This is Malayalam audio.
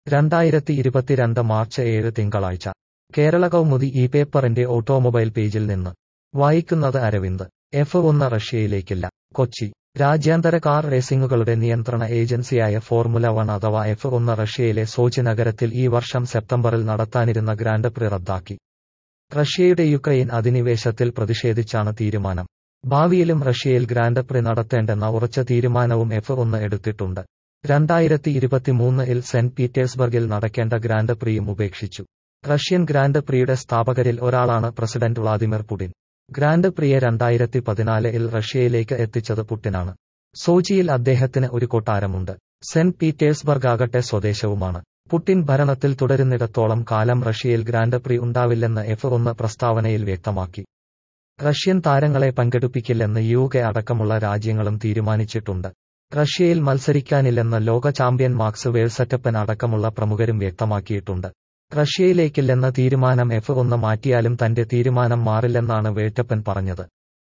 രണ്ടായിരത്തി ഇരുപത്തിരണ്ട് മാർച്ച് ഏഴ് തിങ്കളാഴ്ച കേരള കൗമുദി ഈ പേപ്പറിന്റെ ഓട്ടോമൊബൈൽ പേജിൽ നിന്ന് വായിക്കുന്നത് അരവിന്ദ് എഫ് ഒന്ന് റഷ്യയിലേക്കില്ല കൊച്ചി രാജ്യാന്തര കാർ റേസിംഗുകളുടെ നിയന്ത്രണ ഏജൻസിയായ ഫോർമുല വൺ അഥവാ എഫ് ഒന്ന് റഷ്യയിലെ സോചി നഗരത്തിൽ ഈ വർഷം സെപ്റ്റംബറിൽ നടത്താനിരുന്ന ഗ്രാൻഡ് പ്രി റദ്ദാക്കി റഷ്യയുടെ യുക്രൈൻ അധിനിവേശത്തിൽ പ്രതിഷേധിച്ചാണ് തീരുമാനം ഭാവിയിലും റഷ്യയിൽ ഗ്രാൻഡ് പ്രി നടത്തേണ്ടെന്ന ഉറച്ച തീരുമാനവും എഫ് ഒന്ന് എടുത്തിട്ടുണ്ട് രണ്ടായിരത്തി ഇരുപത്തിമൂന്നിൽ സെന്റ് പീറ്റേഴ്സ്ബർഗിൽ നടക്കേണ്ട ഗ്രാൻഡ് പ്രിയും ഉപേക്ഷിച്ചു റഷ്യൻ ഗ്രാൻഡ് പ്രിയുടെ സ്ഥാപകരിൽ ഒരാളാണ് പ്രസിഡന്റ് വ്ളാദിമിർ പുടിൻ ഗ്രാൻഡ് പ്രിയെ രണ്ടായിരത്തി പതിനാലിൽ റഷ്യയിലേക്ക് എത്തിച്ചത് പുട്ടിനാണ് സോച്ചിയിൽ അദ്ദേഹത്തിന് ഒരു കൊട്ടാരമുണ്ട് സെന്റ് പീറ്റേഴ്സ്ബർഗ് ആകട്ടെ സ്വദേശവുമാണ് പുടിൻ ഭരണത്തിൽ തുടരുന്നിടത്തോളം കാലം റഷ്യയിൽ ഗ്രാൻഡ് പ്രി ഉണ്ടാവില്ലെന്ന് എഫ് ഒന്ന് പ്രസ്താവനയിൽ വ്യക്തമാക്കി റഷ്യൻ താരങ്ങളെ പങ്കെടുപ്പിക്കില്ലെന്ന് യു കെ അടക്കമുള്ള രാജ്യങ്ങളും തീരുമാനിച്ചിട്ടുണ്ട് റഷ്യയിൽ മത്സരിക്കാനില്ലെന്ന് ലോക ചാമ്പ്യൻ മാക്സ് വേഴ്സറ്റപ്പൻ അടക്കമുള്ള പ്രമുഖരും വ്യക്തമാക്കിയിട്ടുണ്ട് റഷ്യയിലേക്കില്ലെന്ന തീരുമാനം എഫ് ഒന്ന് മാറ്റിയാലും തന്റെ തീരുമാനം മാറില്ലെന്നാണ് വേഴ്റ്റപ്പൻ പറഞ്ഞത്